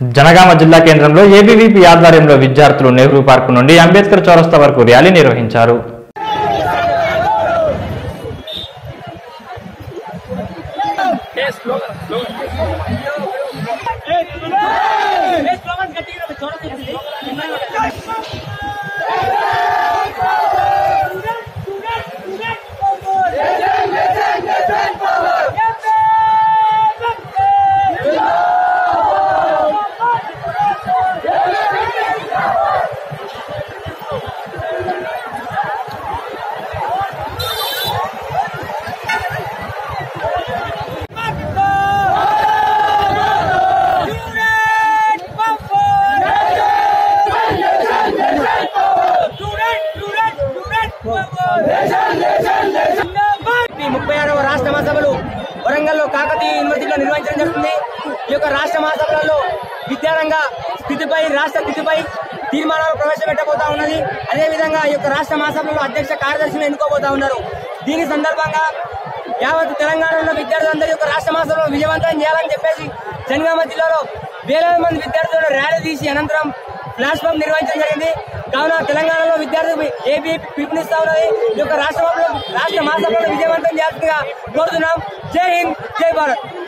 జనగామ జిల్లా కేంద్రంలో ఏబీవీపీ ఆధ్వర్యంలో విద్యార్థులు నెహ్రూ పార్కు నుండి అంబేద్కర్ చౌరస్తా వరకు ర్యాలీ నిర్వహించారు ఈ ముప్పై ఆరవ రాష్ట్ర మహాసభలు వరంగల్లో కాకతీయ యూనివర్సిటీలో నిర్వహించడం జరుగుతుంది ఈ యొక్క రాష్ట్ర మహాసభలలో విద్యారంగ స్థితిపై రాష్ట్ర స్థితిపై తీర్మానాలు ప్రవేశపెట్టబోతా ఉన్నది అదేవిధంగా ఈ యొక్క రాష్ట్ర మహాసభలలో అధ్యక్ష కార్యదర్శిని ఎన్నుకోబోతా ఉన్నారు దీని సందర్భంగా యావత్ తెలంగాణలో విద్యార్థులందరూ యొక్క రాష్ట్ర మహాసభలో విజయవంతం చేయాలని చెప్పేసి జనగామ జిల్లాలో వేలాది మంది విద్యార్థులను ర్యాలీ తీసి అనంతరం ఫ్లాష్ బాంబ్ నిర్వహించడం జరిగింది కావున తెలంగాణలో విద్యార్థులు ఏపీ పిలుపునిస్తా ఉన్నది ఈ యొక్క రాష్ట్ర రాష్ట్ర మహాసభలో విజయవంతం చేస్తుందిగా కోరుతున్నాం జై హింద్ జై భారత్